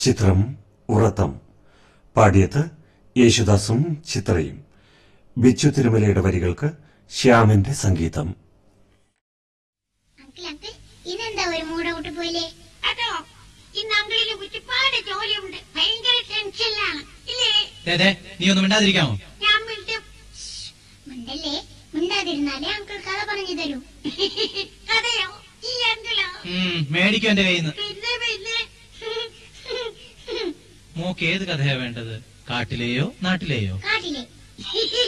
ചിത്രം ഉറത്തം പാടിയത് യേശുദാസും ചിത്രയും ബിച്ചു തിരുമലയുടെ വരികൾക്ക് ശ്യാമിന്റെ സംഗീതം അങ്കിൾ അങ്കിൾ ഇന്നെന്താ ഒരു മൂടൗട്ട് പോയില്ലേ അതോ ഇന്ന് അങ്കിളിന് ഒരുപാട് ജോലിയുണ്ട് ഭയങ്കര ടെൻഷനിലാണ് ഇല്ലേ ദേ, ദേ, നീ ഒന്നും മിണ്ടാതിരിക്കാമോ ഞാൻ വീണ്ടും മിണ്ടല്ലേ മിണ്ടാതിരുന്നാലേ അങ്കിൾ കഥ പറഞ്ഞു തരൂ കഥയോ ഈ അങ്കിളോ ഉം, മേടിക്കും എന്റെ കയ്യിൽ നിന്ന് പിന്നെ പിന്നെ മോക്ക് ഏത് കഥയാ വേണ്ടത് കാട്ടിലെയോ നാട്ടിലെയോ കാട്ടിലെ